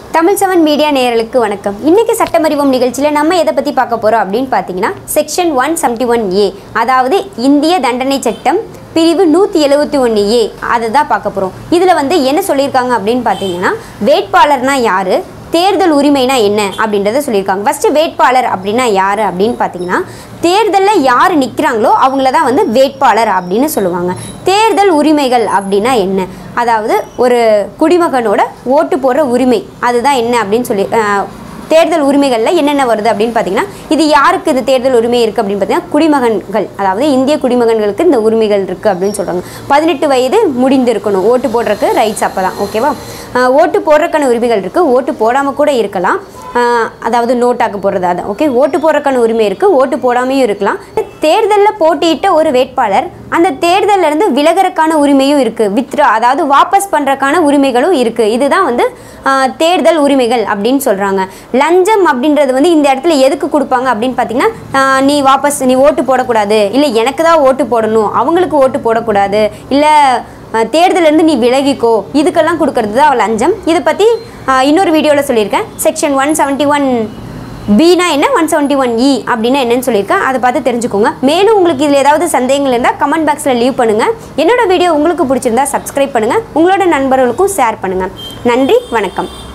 Tamil seven media நேயர்களுக்கு வணக்கம் இன்னைக்கு சட்டமறிவோம் நிகழ்ச்சியில் நம்ம எதை பற்றி பார்க்க போகிறோம் அப்படின்னு பார்த்தீங்கன்னா section one seventy one A அதாவது இந்திய தண்டனை சட்டம் பிரிவு நூற்றி எழுபத்தி ஒன்று ஏ அதை தான் பார்க்க போகிறோம் இதில் வந்து என்ன சொல்லியிருக்காங்க அப்படின்னு பார்த்தீங்கன்னா வேட்பாளர்னா யார் தேர்தல் உரிமைனா என்ன அப்படின்றத சொல்லியிருக்காங்க ஃபஸ்ட்டு வேட்பாளர் அப்படின்னா யார் அப்படின்னு பார்த்தீங்கன்னா தேர்தலில் யார் நிற்கிறாங்களோ அவங்கள தான் வந்து வேட்பாளர் அப்படின்னு சொல்லுவாங்க தேர்தல் உரிமைகள் அப்படின்னா என்ன அதாவது ஒரு குடிமகனோட ஓட்டு போடுற உரிமை அதுதான் என்ன அப்படின்னு சொல்லி அஹ், தேர்தல் உரிமைகளில் என்னென்ன வருது அப்படின்னு பார்த்தீங்கன்னா இது யாருக்கு இது தேர்தல் உரிமை இருக்குது அப்படின்னு பார்த்தீங்கன்னா குடிமகன்கள் அதாவது இந்திய குடிமகன்களுக்கு இந்த உரிமைகள் இருக்குது அப்படின்னு சொல்கிறாங்க பதினெட்டு வயது முடிந்து இருக்கணும் ஓட்டு போடுறதுக்கு ரைட்ஸ் அப்போ தான் ஓகேவா அஹ், ஓட்டு போடுறதுக்கான உரிமைகள் இருக்குது ஓட்டு போடாமல் கூட இருக்கலாம் அஹ், அதாவது நோட்டாக்கு போடுறது அதான் ஓகே ஓட்டு போடுறதுக்கான உரிமை இருக்குது ஓட்டு போடாமையும் இருக்கலாம் தேர்தலில் போட்டியிட்ட ஒரு வேட்பாளர் அந்த தேர்தல்ல இருந்து விலகறக்கான உரிமையும் இருக்குது வித்ரா அதாவது வாபஸ் பண்ணுறக்கான உரிமைகளும் இருக்குது இதுதான் வந்து ஆஹ், தேர்தல் உரிமைகள் அப்படின்னு சொல்கிறாங்க லஞ்சம் அப்படின்றது வந்து இந்த இடத்துல எதுக்கு கொடுப்பாங்க அப்படின்னு பார்த்தீங்கன்னா ஆஹ், நீ வாபஸ் நீ ஓட்டு போடக்கூடாது இல்லை எனக்கு தான் ஓட்டு போடணும் அவங்களுக்கு ஓட்டு போடக்கூடாது இல்லை தேர்தலேருந்து நீ விலகிக்கோ இதுக்கெல்லாம் கொடுக்கறது தான் லஞ்சம் இதை பற்றி இன்னொரு வீடியோவில் சொல்லியிருக்கேன் செக்ஷன் ஒன் செவன்ட்டி ஒன் பினா என்ன ஒன் செவன்ட்டி ஒன் இ அப்படின்னா என்னன்னு சொல்லியிருக்கேன் அதை பார்த்து தெரிஞ்சுக்கோங்க மேலும் உங்களுக்கு இதில் ஏதாவது சந்தேகங்கள் இருந்தால் கமெண்ட் பாக்ஸில் லீவ் பண்ணுங்கள் என்னோட வீடியோ உங்களுக்கு பிடிச்சிருந்தா சப்ஸ்கிரைப் பண்ணுங்கள் உங்களோட நண்பர்களுக்கும் ஷேர் பண்ணுங்கள் நன்றி வணக்கம்